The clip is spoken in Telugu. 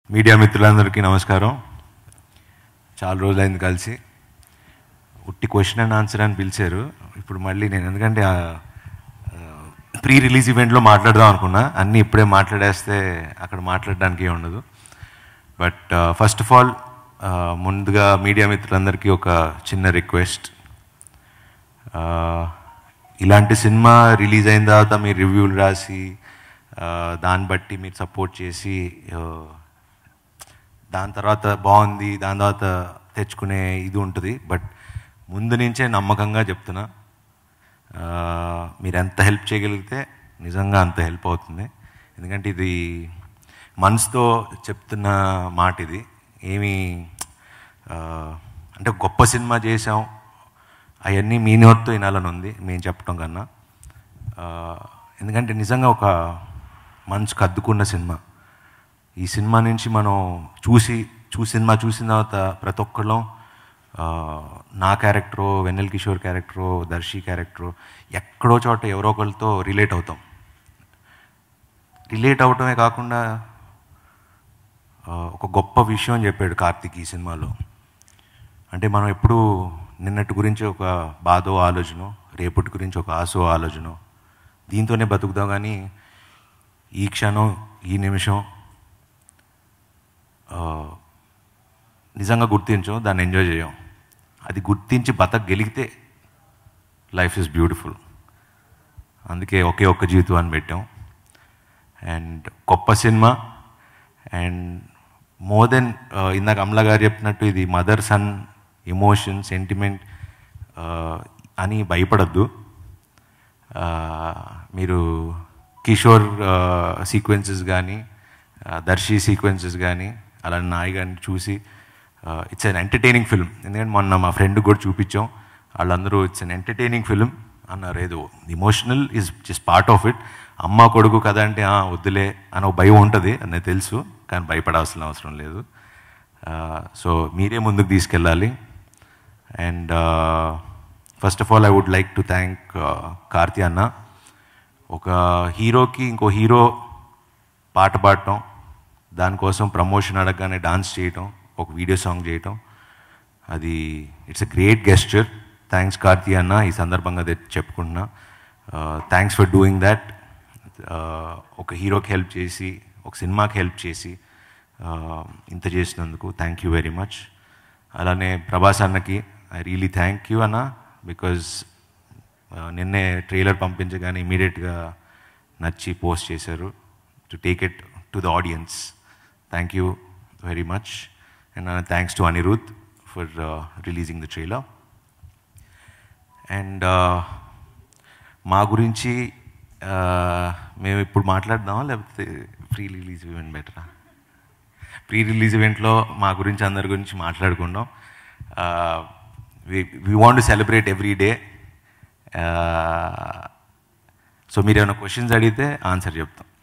మీడియా మిత్రులందరికీ నమస్కారం చాలా రోజులైంది కలిసి ఉట్టి క్వశ్చన్ అండ్ ఆన్సర్ అని పిలిచారు ఇప్పుడు మళ్ళీ నేను ఎందుకంటే ప్రీ రిలీజ్ ఈవెంట్లో మాట్లాడదాం అనుకున్నా అన్నీ ఇప్పుడే మాట్లాడేస్తే అక్కడ మాట్లాడడానికి ఏం ఉండదు బట్ ఫస్ట్ ఆఫ్ ఆల్ ముందుగా మీడియా మిత్రులందరికీ ఒక చిన్న రిక్వెస్ట్ ఇలాంటి సినిమా రిలీజ్ అయిన తర్వాత మీరు రివ్యూలు రాసి ఆ, దాన్ని బట్టి మీరు సపోర్ట్ చేసి ఆ, దాని తర్వాత బాగుంది దాని తర్వాత తెచ్చుకునే ఇది ఉంటుంది బట్ ముందు నుంచే నమ్మకంగా చెప్తున్నా ఆ, మీరు ఎంత హెల్ప్ చేయగలిగితే నిజంగా అంత హెల్ప్ అవుతుంది ఎందుకంటే ఇది మనసుతో చెప్తున్న మాట ఇది ఏమి ఆ, అంటే గొప్ప సినిమా చేసాం అవన్నీ మీ నోట్తో వినాలని ఉంది మేము చెప్పడం కన్నా ఆ, ఎందుకంటే నిజంగా ఒక మనసుకు అద్దుకున్న సినిమా ఈ సినిమా నుంచి మనం చూసి చూసి సినిమా చూసిన తర్వాత ప్రతి ఒక్కళ్ళం ఆ, నా character Vennela Kishore character Darshi character ఎక్కడో చోట ఎవరో ఒకరితో రిలేట్ అవుతాం రిలేట్ అవటమే కాకుండా ఆ, ఒక గొప్ప విషయం చెప్పాడు కార్తిక్ ఈ సినిమాలో అంటే మనం ఎప్పుడు నిన్నటి గురించి ఒక బాధో ఆలోచన రేపటి గురించి ఒక ఆశో ఆలోచన దీంతోనే బతుకుదాం కానీ ఈ క్షణం ఈ నిమిషం ఆ, నిజంగా గుర్తించం దాన్ని ఎంజాయ్ చేయం అది గుర్తించి బతకగలిగితే లైఫ్ ఇస్ బ్యూటిఫుల్ అందుకే ఒకే ఒక్క జీవితం అని పెట్టాం అండ్ గొప్ప సినిమా అండ్ మోర్ దెన్ ఇందాక అమలా గారు చెప్పినట్టు ఇది మదర్ సన్ ఎమోషన్ సెంటిమెంట్ అని భయపడద్దు ఆ, మీరు కిషోర్ సీక్వెన్సెస్ కానీ దర్శి సీక్వెన్సెస్ కానీ అలా నాయి కానీ చూసి ఇట్స్ అన్ ఎంటర్టైనింగ్ ఫిల్మ్ ఎందుకంటే మొన్న మా ఫ్రెండ్ కూడా చూపించాం వాళ్ళందరూ ఇట్స్ అన్ ఎంటర్టైనింగ్ ఫిల్మ్ అన్నారు ఏదో emotional is just part of it అమ్మ కొడుకు కదా అంటే "ఆ, వద్దులే అని ఒక భయం ఉంటుంది అని నాకు తెలుసు కానీ భయపడాల్సిన అవసరం లేదు సో మీరే ముందుకు తీసుకెళ్ళాలి and first of all I would like to thank Karthi అన్న ఒక హీరోకి ఇంకో హీరో పాట పాడటం దానికోసం ప్రమోషన్ అడగగానే డాన్స్ చేయటం ఒక వీడియో సాంగ్ చేయటం అది it's a great gesture thanks Karthi అన్న ఈ సందర్భంగా అదే చెప్పుకుంటున్నా థ్యాంక్స్ ఫర్ డూయింగ్ దాట్ ఒక హీరోకి హెల్ప్ చేసి ఒక సినిమాకి హెల్ప్ చేసి uh, ఇంత చేసినందుకు థ్యాంక్ యూ వెరీ మచ్ అలానే ప్రభాస్ అన్నకి ఐ రియలీ థ్యాంక్ యూ అన్న బికాజ్ నిన్నే ట్రైలర్ పంపించగానే ఇమీడియట్గా నచ్చి పోస్ట్ చేశారు to take it to the audience thank you very much and thanks to Anirudh for releasing the trailer and మా గురించి uh, మేము ఇప్పుడు మాట్లాడదామా లేకపోతే ప్రీ రిలీజ్ ఈవెంట్ బెటరా ప్రీ రిలీజ్ ఈవెంట్లో మా గురించి అందరి గురించి మాట్లాడుకుందాం we want to celebrate every day so మీరు ఏమైనా క్వశ్చన్స్ అడిగితే ఆన్సర్ చెప్తాం